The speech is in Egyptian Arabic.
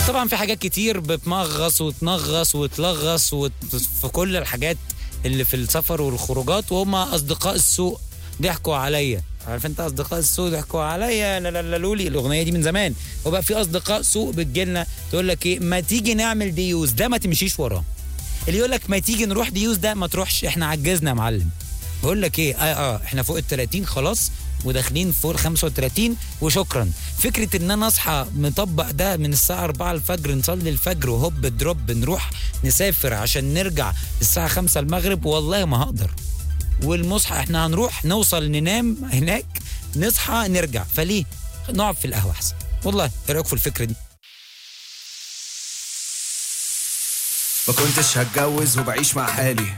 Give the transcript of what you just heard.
طبعا في حاجات كتير بتمغص وتنغص وتلغص وت... في كل الحاجات اللي في السفر والخروجات وهم اصدقاء السوء ضحكوا عليا عارف انت اصدقاء السوء ضحكوا عليا لا لا لا لولي الاغنيه دي من زمان وبقى في اصدقاء سوء بتجيلنا تقول لك ايه ما تيجي نعمل ديوز ده ما تمشيش وراه اللي يقول لك ما تيجي نروح ديوز ده ما تروحش احنا عجزنا يا معلم بقول لك ايه اه اه احنا فوق ال 30 خلاص وداخلين فوق ال 35 وشكرا فكره ان انا اصحى مطبق ده من الساعه 4 الفجر نصلي الفجر وهوب دروب نروح نسافر عشان نرجع الساعه 5 المغرب والله ما هقدر والمصحى احنا هنروح نوصل ننام هناك نصحى نرجع فليه نقعد في القهوه احسن والله ايه رايك في الفكره دي ما كنتش هتجوز وبعيش مع حالي